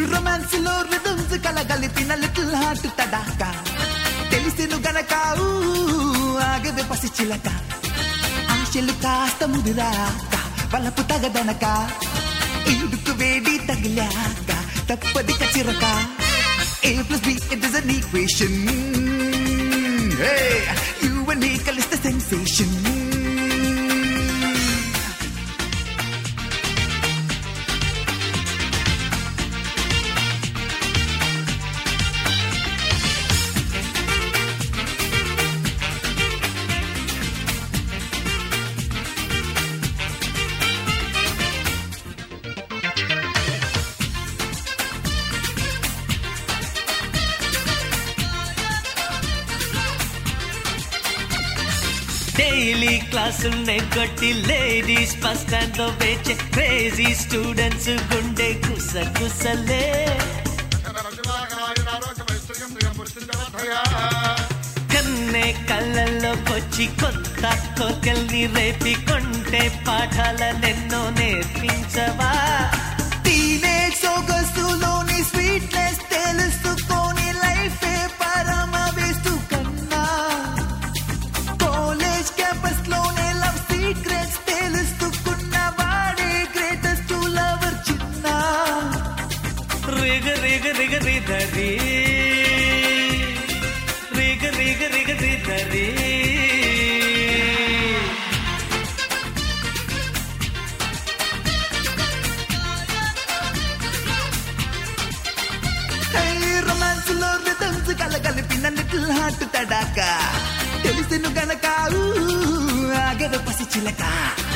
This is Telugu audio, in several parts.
రొమాన్స్ లో రిథమ్స్ కలగలిపిన లిటిల్ హార్ట్ తడాక తెలిసిను గనక ఊ, ఆగవే పసి చిలక ఆశలు కాస్త ముదిరాక వలపు తగదనక ఈడుకు వేడి తగిలాక తప్పది కచిరక A plus B it is an equation you and me కలిస్తే సెన్సేషన్ డైలీ క్లాసుల్నే కొట్టి లేడీస్ బస్ స్టాండ్ లో వేచే క్రేజీ స్టూడెంట్స్ గుండె కుస కుసలే కన్నే కళ్ళల్లోకొచ్చి కొత్త కోకెల్ని రేపి కొంటే పాఠాలనెన్నో నేర్పించవా టీనేజ్ సొగసులోని స్వీట్నెస్ తెలుసుకొని లైఫ్ పరమ వేస్తూ కన్నా కాలేజ్ క్యాంపస్ లోనే లవ్ సీక్రెట్స్ తెలుసుకున్న వాడే గ్రేటెస్ట్ లవర్ చిన్న రిగ రిగ రిగ రిధరి రిగ రిగ రిగ రిధరి రొమాన్స్ లో రిథమ్స్ కలగలిపిన లిటిల్ హార్ట్ తడాక తెలిసిను గనక ఊ, ఆగదు పసి చిలక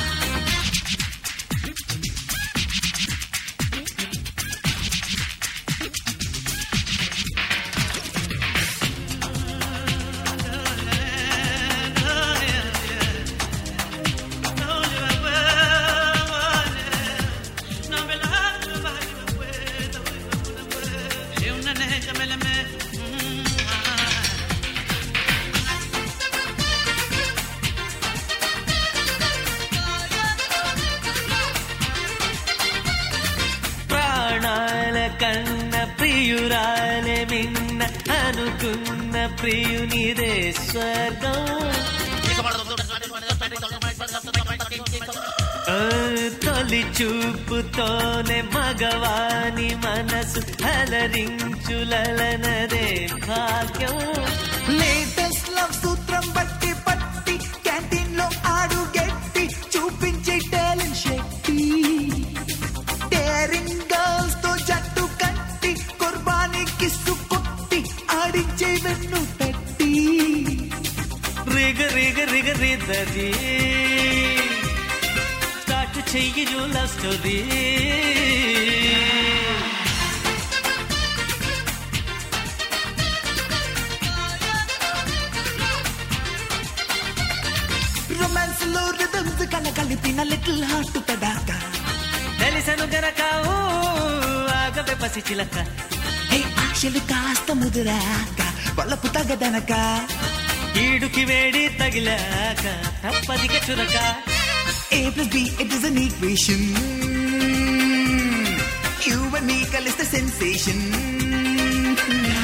ప్రాణాల కన్న ప్రియురాలే మిన్న అనుకున్న ప్రియునిదే స్వర్గం ఆ, తొలి చూపుతోనే మగవాని మనసు అలరించులనదే భాగ్యం లేటెస్ట్ లవ్ సూత్రం బట్టి పట్టి క్యాంటీన్ లో ఆడు గెట్టి చూపించే టాలెంట్ శక్తి డేరింగ్ గర్ల్స్ తో జట్టు కట్టి కుర్బానీ కిస్సు కొట్టి ఆడించే వెన్ను తట్టి రిగ రిగ రిగ రిదరి స్టార్ట్ చెయ్యి లవ్ స్టోరీ రొమాన్స్ లో రిథమ్స్ కలగలిపిన లిటిల్ హార్ట్ తడాక తెలిసను గనక ఊ, ఆగవే పసి చిలక హే ఆశలు కాస్త ముదిరాక వలపు తగదనక ఈడుకి వేడి తగిలాక తప్పదిక చురక A plus B, it is an equation. You and me కలిస్తే sensation.